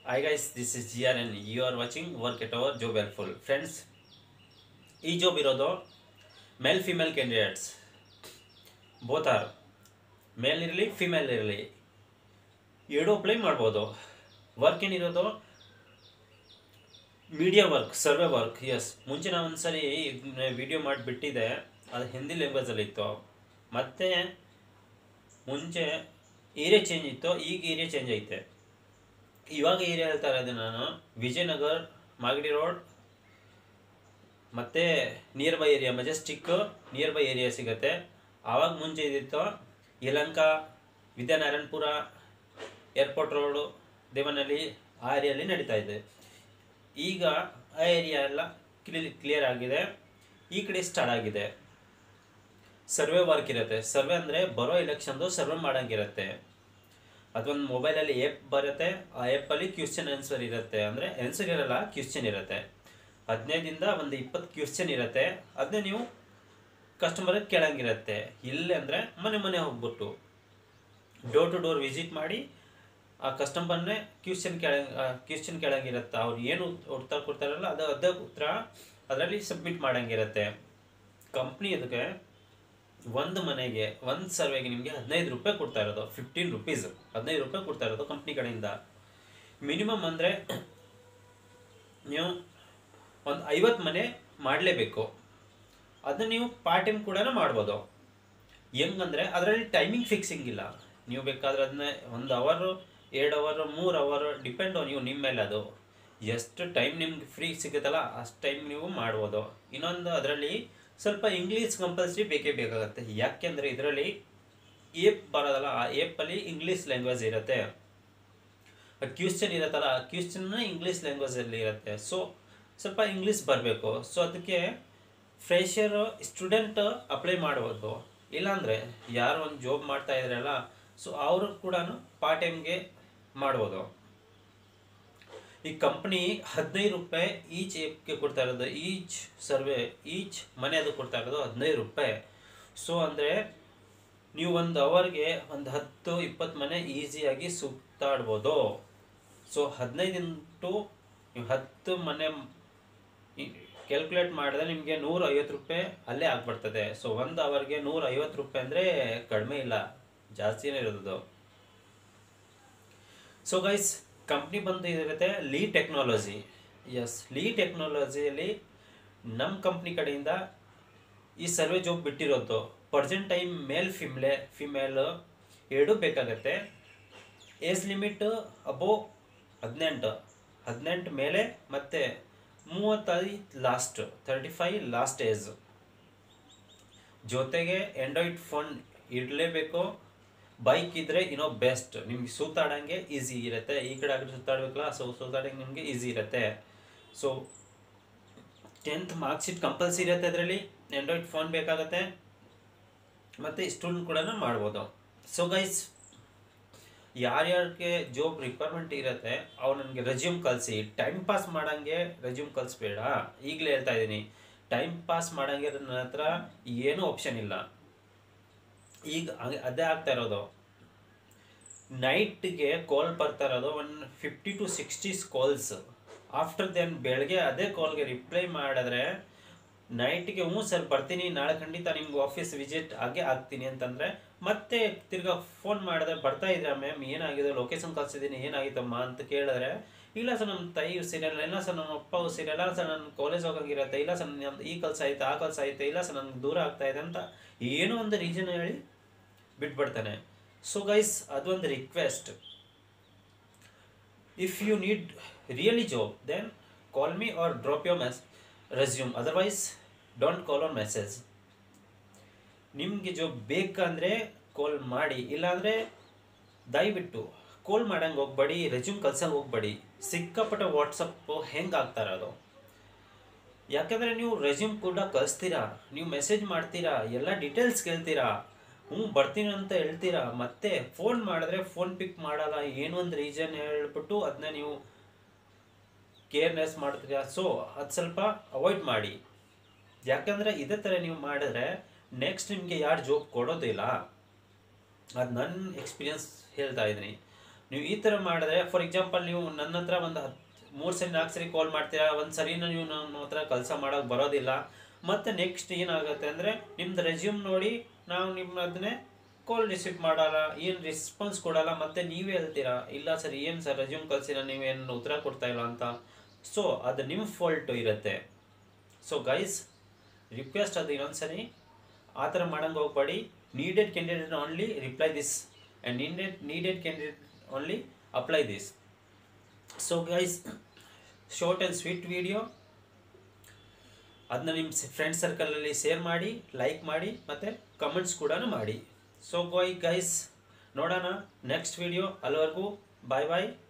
Hi guys, this is GR and you are watching Work at Our Job Helpful. Friends, ಈ job ಇರೋದು male female candidates both are male ಇರಲಿ female ಇರಲಿ ಎರಡೂ apply ಮಾಡ್ಬೋದು work ಏನಿರೋದು media work survey work ಎಸ್ ಮುಂಚೆ ನಾನು ಒಂದ್ಸರಿ ವಿಡಿಯೋ ಮಾಡಿಬಿಟ್ಟಿದ್ದೆ ಅದು ಹಿಂದಿ ಲ್ಯಾಂಗ್ವೇಜಲ್ಲಿ ಇತ್ತು ಮತ್ತೆ ಮುಂಚೆ ಏರಿಯಾ ಚೇಂಜ್ ಇತ್ತು ಈಗ ಏರಿಯಾ ಚೇಂಜ್ ಐತೆ ಇವಾಗ ಏರಿಯಾ ಹೇಳ್ತಾ ಇರೋದು ನಾನು ವಿಜಯನಗರ್ ಮಾಗಡಿ ರೋಡ್ ಮತ್ತು nearby area Majestic nearby area ಸಿಗುತ್ತೆ ಆವಾಗ ಮುಂಚೆ ಇದಿತ್ತು ಯಲಂಕ ವಿದ್ಯಾನಾರಾಯಣಪುರ ಏರ್ಪೋರ್ಟ್ ರೋಡು ದೇವನಹಳ್ಳಿ ಆ ಏರಿಯಲ್ಲಿ ನಡೀತಾ ಇದೆ ಈಗ ಆ ಏರಿಯಾ ಎಲ್ಲ ಕ್ಲಿ ಕ್ಲಿಯರ್ ಆಗಿದೆ ಈ ಕಡೆ ಸ್ಟಾರ್ಟ್ ಆಗಿದೆ ಸರ್ವೆ ವರ್ಕ್ ಇರುತ್ತೆ ಸರ್ವೆ ಅಂದರೆ ಬರೋ ಎಲೆಕ್ಷನ್ದು ಸರ್ವೆ ಮಾಡೋಂಗಿರುತ್ತೆ ಅದೊಂದು ಮೊಬೈಲಲ್ಲಿ ಆ್ಯಪ್ ಬರುತ್ತೆ ಆ ಆ್ಯಪಲ್ಲಿ ಕ್ಯೂಶ್ಚನ್ ಆನ್ಸರ್ ಇರುತ್ತೆ ಅಂದರೆ ಆನ್ಸರ್ ಇರಲ್ಲ ಕ್ಯೂಶ್ಚನ್ ಇರುತ್ತೆ ಹದಿನೈದಿಂದ ಒಂದು ಇಪ್ಪತ್ತು ಕ್ಯೂಶ್ಚನ್ ಇರುತ್ತೆ ಅದನ್ನೇ ನೀವು ಕಸ್ಟಮರಿಗೆ ಕೇಳಂಗಿರುತ್ತೆ ಇಲ್ಲ ಅಂದರೆ ಮನೆ ಮನೆ ಹೋಗ್ಬಿಟ್ಟು ಡೋರ್ ಟು ಡೋರ್ ವಿಸಿಟ್ ಮಾಡಿ ಆ ಕಸ್ಟಮರ್ನೇ ಕ್ಯೂಶ್ಚನ್ ಕೇಳ ಕ್ಯೂಶ್ಚನ್ ಕೇಳಂಗಿರುತ್ತೆ ಅವ್ರು ಏನು ಉತ್ತರ ಕೊಡ್ತಾರಲ್ಲ ಅದು ಅದೇ ಉತ್ತರ ಅದರಲ್ಲಿ ಸಬ್ಮಿಟ್ ಮಾಡಂಗಿರುತ್ತೆ ಕಂಪ್ನಿ ಅದಕ್ಕೆ ಒಂದು ಮನೆಗೆ ಒಂದು ಸರ್ವೆಗೆ ನಿಮಗೆ ಹದಿನೈದು ರೂಪಾಯಿ ಕೊಡ್ತಾ ಇರೋದು ಫಿಫ್ಟೀನ್ ರುಪೀಸ್ ಹದಿನೈದು ರೂಪಾಯಿ ಕೊಡ್ತಾ ಇರೋದು ಕಂಪ್ನಿ ಕಡೆಯಿಂದ ಮಿನಿಮಮ್ ಅಂದರೆ ನೀವು ಒಂದು ಐವತ್ತು ಮನೆ ಮಾಡಲೇಬೇಕು ಅದನ್ನ ನೀವು ಪಾರ್ಟ್ ಟೈಮ್ ಕೂಡ ಮಾಡ್ಬೋದು ಹೆಂಗಂದರೆ ಅದರಲ್ಲಿ ಟೈಮಿಂಗ್ ಫಿಕ್ಸಿಂಗ್ ಇಲ್ಲ ನೀವು ಬೇಕಾದ್ರೆ ಅದನ್ನ ಒಂದು ಅವರು ಎರಡು ಅವರು ಮೂರು ಅವರು ಡಿಪೆಂಡ್ ನೀವು ನಿಮ್ಮ ಮೇಲೆ ಅದು ಎಷ್ಟು ಟೈಮ್ ನಿಮ್ಗೆ ಫ್ರೀ ಸಿಗುತ್ತಲ್ಲ ಅಷ್ಟು ಟೈಮ್ ನೀವು ಮಾಡ್ಬೋದು ಇನ್ನೊಂದು ಅದರಲ್ಲಿ ಸ್ವಲ್ಪ ಇಂಗ್ಲೀಷ್ ಕಂಪಲ್ಸರಿ ಬೇಕೇ ಬೇಕಾಗುತ್ತೆ ಯಾಕೆಂದರೆ ಇದರಲ್ಲಿ ಏಪ್ ಬರೋದಲ್ಲ ಆ ಏಪಲ್ಲಿ ಇಂಗ್ಲೀಷ್ ಲ್ಯಾಂಗ್ವೇಜ್ ಇರುತ್ತೆ ಕ್ಯೂಶ್ಚನ್ ಇರುತ್ತಲ್ಲ ಆ ಕ್ಯೂಶ್ಚನ್ ಇಂಗ್ಲೀಷ್ ಲ್ಯಾಂಗ್ವೇಜಲ್ಲಿ ಇರುತ್ತೆ ಸೊ ಸ್ವಲ್ಪ ಇಂಗ್ಲೀಷ್ ಬರಬೇಕು ಸೊ ಅದಕ್ಕೆ ಫ್ರೆಷರ್ ಸ್ಟೂಡೆಂಟ್ ಅಪ್ಲೈ ಮಾಡ್ಬೋದು ಇಲ್ಲಾಂದರೆ ಯಾರು ಒಂದು ಜಾಬ್ ಮಾಡ್ತಾ ಇದ್ರಲ್ಲ ಸೊ ಅವರು ಕೂಡ ಪಾರ್ಟ್ ಟೈಮ್ಗೆ ಮಾಡ್ಬೋದು ಈ ಕಂಪ್ನಿ ಹದಿನೈದು ರೂಪಾಯಿ ಈಚ್ ಏಪ್ಗೆ ಕೊಡ್ತಾ ಇರೋದು ಈಚ್ ಸರ್ವೆ ಈಚ್ ಮನೆ ಅದು ಕೊಡ್ತಾ ಇರೋದು ಹದಿನೈದು ರೂಪಾಯಿ ಸೊ ಅಂದರೆ ನೀವು ಒಂದು ಅವರ್ಗೆ ಒಂದು ಹತ್ತು ಇಪ್ಪತ್ತು ಮನೆ ಈಸಿಯಾಗಿ ಸುತ್ತಾಡ್ಬೋದು ಸೊ ಹದಿನೈದು ಇಂಟು ನೀವು ಹತ್ತು ಮನೆ ಕ್ಯಾಲ್ಕುಲೇಟ್ ಮಾಡಿದ್ರೆ ನಿಮಗೆ ನೂರ ಐವತ್ತು ರೂಪಾಯಿ ಅಲ್ಲೇ ಆಗ್ಬಿಡ್ತದೆ ಸೊ ಒಂದು ಅವರ್ಗೆ ನೂರ ಐವತ್ತು ರೂಪಾಯಿ ಅಂದರೆ ಕಡಿಮೆ ಇಲ್ಲ ಜಾಸ್ತಿನೇ ಇರೋದು ಸೊ ಗೈಸ್ ಕಂಪ್ನಿ ಬಂದು ಇದಿರುತ್ತೆ ಲೀ ಟೆಕ್ನಾಲಜಿ ಎಸ್ ಲೀ ಟೆಕ್ನಾಲಜಿಯಲ್ಲಿ ನಮ್ಮ ಕಂಪ್ನಿ ಕಡೆಯಿಂದ ಈ ಸರ್ವೆ ಜಾಬ್ ಬಿಟ್ಟಿರೋದು present time male female female ಎರಡೂ ಬೇಕಾಗತ್ತೆ ಏಜ್ ಲಿಮಿಟ್ ಅಬೋ ಹದಿನೆಂಟು ಹದಿನೆಂಟು ಮೇಲೆ ಮತ್ತು ಮೂವತ್ತೈದು last thirty five last age ಜೊತೆಗೆ ಆ್ಯಂಡ್ರಾಯ್ಡ್ ಫೋನ್ ಇರಲೇಬೇಕು ಬೈಕ್ ಇದ್ದರೆ ಇನ್ನೋ ಬೆಸ್ಟ್ ನಿಮ್ಗೆ ಸುತ್ತಾಡಂಗೆ ಈಸಿ ಇರುತ್ತೆ ಈ ಕಡೆ ಆ ಕಡೆ ಸುತ್ತಾಡ್ಬೇಕಲ್ಲ ಸೊ ಸುತ್ತಾಡಂಗೆ ನಿಮಗೆ ಈಸಿ ಇರುತ್ತೆ ಸೊ ಟೆಂತ್ ಮಾರ್ಕ್ಶೀಟ್ ಕಂಪಲ್ಸರಿ ಇರುತ್ತೆ ಅದರಲ್ಲಿ ಆ್ಯಂಡ್ರಾಯ್ಡ್ ಫೋನ್ ಬೇಕಾಗತ್ತೆ ಮತ್ತು ಸ್ಟೂಡೆಂಟ್ ಕೂಡ ಮಾಡ್ಬೋದು ಸೊ ಗೈಸ್ ಯಾರ್ಯಾರಿಗೆ ಜಾಬ್ ರಿಕ್ವೈರ್ಮೆಂಟ್ ಇರುತ್ತೆ ಅವ್ರು ನನಗೆ ರೆಸ್ಯೂಮ್ ಕಳಿಸಿ ಟೈಮ್ ಪಾಸ್ ಮಾಡಂಗೆ ರೆಸ್ಯೂಮ್ ಕಳಿಸ್ಬೇಡ ಈಗಲೇ ಹೇಳ್ತಾ ಇದ್ದೀನಿ ಟೈಮ್ ಪಾಸ್ ಮಾಡಂಗೆ ನನ್ನ ಹತ್ರ ಏನೂ ಆಪ್ಷನ್ ಇಲ್ಲ ಈಗ ಅದೇ ಆಗ್ತಾ ಇರೋದು ನೈಟ್ಗೆ ಕಾಲ್ ಬರ್ತಾ ಇರೋದು one fifty to sixties calls after then ಬೆಳಗ್ಗೆ ಅದೇ ಕಾಲ್ಗೆ ರಿಪ್ಲೈ ಮಾಡಿದ್ರೆ ನೈಟ್ಗೆ ಹ್ಞೂ ಸರ್ ಬರ್ತೀನಿ ನಾಳೆ ಖಂಡಿತ ನಿಮ್ಗೆ ಆಫೀಸ್ ವಿಸಿಟ್ ಆಗೇ ಆಗ್ತೀನಿ ಅಂತಂದರೆ ಮತ್ತೆ ತಿರ್ಗಾ ಫೋನ್ ಮಾಡಿದ್ರೆ ಬರ್ತಾ ಇದ್ದೀರಾ ಮ್ಯಾಮ್ ಏನಾಗಿದೆ ಲೊಕೇಶನ್ ಕಳ್ಸಿದ್ದೀನಿ ಏನಾಗಿತ್ತಮ್ಮ ಅಂತ ಕೇಳಿದ್ರೆ ಇಲ್ಲ ಸರ್ ನಮ್ಮ ತಾಯಿ ಸೀರಿಯಲ್ ಇಲ್ಲ ಸರ್ ನಮ್ಮ ಅಪ್ಪ ಸೀರಿಯಲ್ ಇಲ್ಲ ಸರ್ ನನ್ನ ಕಾಲೇಜ್ ಹೋಗಂಗಿರತ್ತೆ ಇಲ್ಲ ಸರ್ ನಮ್ದು ಈ ಕೆಲಸ ಐತೆ ಆ ಕೆಲಸ ಐತೆ ಇಲ್ಲ ಸರ್ ನನಗೆ ದೂರ ಆಗ್ತಾ ಇದೆ ಅಂತ ಏನೋ ಒಂದು ರೀಸನ್ ಹೇಳಿ ಬಿಟ್ಬಿಡ್ತಾನೆ ಸೊ ಗೈಸ್ ಅದೊಂದು request if you need really job then call me or drop your ಮೆಸ್ resume otherwise don't call on message ನಿಮಗೆ ಜಾಬ್ ಬೇಕಂದರೆ ಕಾಲ್ ಮಾಡಿ ಇಲ್ಲಾಂದರೆ ದಯವಿಟ್ಟು ಕಾಲ್ ಮಾಡಂಗೆ ಹೋಗ್ಬೇಡಿ ರೆಸ್ಯೂಮ್ ಕಲ್ಸಂಗೆ ಹೋಗ್ಬೇಡಿ ಸಿಕ್ಕಾಪಟ್ಟೆ ವಾಟ್ಸಪ್ಪು ಹೆಂಗೆ ಆಗ್ತಾ ಇರೋದು ಯಾಕಂದರೆ ನೀವು ರೆಸ್ಯೂಮ್ ಕೂಡ ಕಳಿಸ್ತೀರಾ ನೀವು ಮೆಸೇಜ್ ಮಾಡ್ತೀರಾ ಎಲ್ಲ ಡೀಟೇಲ್ಸ್ ಕೇಳ್ತೀರಾ ಹ್ಞೂ ಬರ್ತೀನಿ ಅಂತ ಹೇಳ್ತೀರಾ ಮತ್ತೆ ಫೋನ್ ಮಾಡಿದ್ರೆ ಫೋನ್ ಪಿಕ್ ಮಾಡಲ್ಲ ಏನೋ ಒಂದು ರೀಸನ್ ಹೇಳ್ಬಿಟ್ಟು ಅದನ್ನ ನೀವು ಕೇರ್ನೆಸ್ ಮಾಡ್ತೀರಾ ಸೊ ಅದು ಸ್ವಲ್ಪ ಅವಾಯ್ಡ್ ಮಾಡಿ ಯಾಕಂದರೆ ಇದೇ ಥರ ನೀವು ಮಾಡಿದ್ರೆ ನೆಕ್ಸ್ಟ್ ನಿಮಗೆ ಯಾರು ಜಾಬ್ ಕೊಡೋದಿಲ್ಲ ಅದು ನನ್ನ ಎಕ್ಸ್ಪೀರಿಯನ್ಸ್ ಹೇಳ್ತಾ ಇದ್ದೀನಿ ನೀವು ಈ ಥರ ಮಾಡಿದ್ರೆ ಫಾರ್ ಎಕ್ಸಾಂಪಲ್ ನೀವು ನನ್ನ ಹತ್ರ ಒಂದು ಹತ್ತು ಮೂರು ಸರಿ ನಾಲ್ಕು ಸರಿ ಕಾಲ್ ಮಾಡ್ತೀರಾ ಒಂದು ಸರಿನ ನೀವು ನನ್ನ ಹತ್ರ ಕೆಲಸ ಮಾಡೋಕೆ ಬರೋದಿಲ್ಲ ಮತ್ತು ನೆಕ್ಸ್ಟ್ ಏನಾಗುತ್ತೆ ಅಂದರೆ ನಿಮ್ದು ರೆಸ್ಯೂಮ್ ನೋಡಿ ನಾವು ನಿಮ್ಮ ಅದನ್ನೇ ಕಾಲ್ ರಿಸೀವ್ ಮಾಡಲ್ಲ ಏನು ರೆಸ್ಪಾನ್ಸ್ ಕೊಡಲ್ಲ ಮತ್ತು ನೀವೇ ಹೇಳ್ತೀರಾ ಇಲ್ಲ ಸರ್ ಏನು ಸರ್ ರೆಸ್ಯೂಮ್ ಕಳಿಸಿಲ್ಲ ನೀವೇನು ಉತ್ತರ ಕೊಡ್ತಾ ಇಲ್ಲ ಅಂತ ಸೊ ಅದು ನಿಮ್ಮ ಫಾಲ್ಟು ಇರುತ್ತೆ ಸೊ ಗೈಸ್ ರಿಕ್ವೆಸ್ಟ್ ಅದು ಇನ್ನೊಂದ್ಸರಿ ಆ ಥರ ಮಾಡಂಗೆ ಹೋಗ್ಬೇಡಿ needed candidate only reply this and needed needed candidate only apply this so guys short and sweet video ಅದನ್ನ ನಿಮ್ಮ ಫ್ರೆಂಡ್ ಸರ್ಕಲಲ್ಲಿ ಶೇರ್ ಮಾಡಿ ಲೈಕ್ ಮಾಡಿ ಮತ್ತು ಕಮೆಂಟ್ಸ್ ಕೂಡ ಮಾಡಿ ಸೊ ಗೋಯ್ ಗೈಸ್ ನೋಡೋಣ ನೆಕ್ಸ್ಟ್ ವಿಡಿಯೋ ಅಲ್ಲಿವರೆಗೂ ಬಾಯ್ ಬಾಯ್